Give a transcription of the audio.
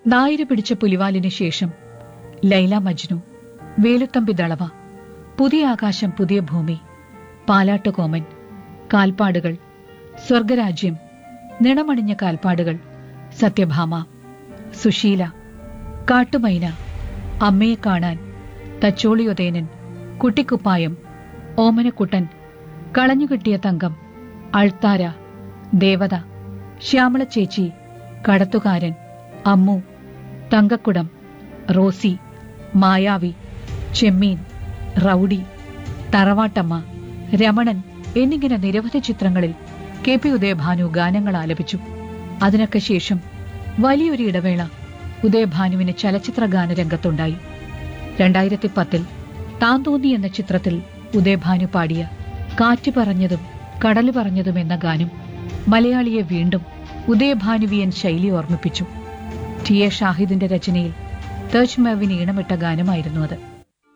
നായിര് പിടിച്ച പുലിവാലിന് ശേഷം ലൈല മജ്നു വേലുത്തമ്പി ദളവ പുതിയ ആകാശം പുതിയ ഭൂമി പാലാട്ടുകോമൻ കാൽപ്പാടുകൾ സ്വർഗരാജ്യം നിണമണിഞ്ഞ കാൽപ്പാടുകൾ സത്യഭാമ സുശീല കാട്ടുമൈന അമ്മയെ കാണാൻ തച്ചോളിയുദയനൻ കുട്ടിക്കുപ്പായം ഓമനക്കുട്ടൻ കളഞ്ഞുകിട്ടിയ തങ്കം അൾത്താര ദേവത ശ്യാമള ചേച്ചി കടത്തുകാരൻ അമ്മു തങ്കക്കുടം റോസി മായാവി ചെമ്മീൻ റൌഡി തറവാട്ടമ്മ രമണൻ എന്നിങ്ങനെ നിരവധി ചിത്രങ്ങളിൽ കെ പി ഉദയഭാനു ഗാനങ്ങൾ ആലപിച്ചു അതിനൊക്കെ ശേഷം വലിയൊരു ഇടവേള ഉദയഭാനുവിന് ചലച്ചിത്ര ഗാനരംഗത്തുണ്ടായി രണ്ടായിരത്തി പത്തിൽ താൻ തോന്നി എന്ന ചിത്രത്തിൽ ഉദയഭാനു പാടിയ കാറ്റ് പറഞ്ഞതും കടല് പറഞ്ഞതും എന്ന ഗാനം മലയാളിയെ വീണ്ടും ഉദയഭാനുവിയൻ ശൈലി ഓർമ്മിപ്പിച്ചു ടി എ ഷാഹിദിന്റെ രചനയിൽ തേജ് മെവിന് ഈണമിട്ട ഗാനമായിരുന്നു അത്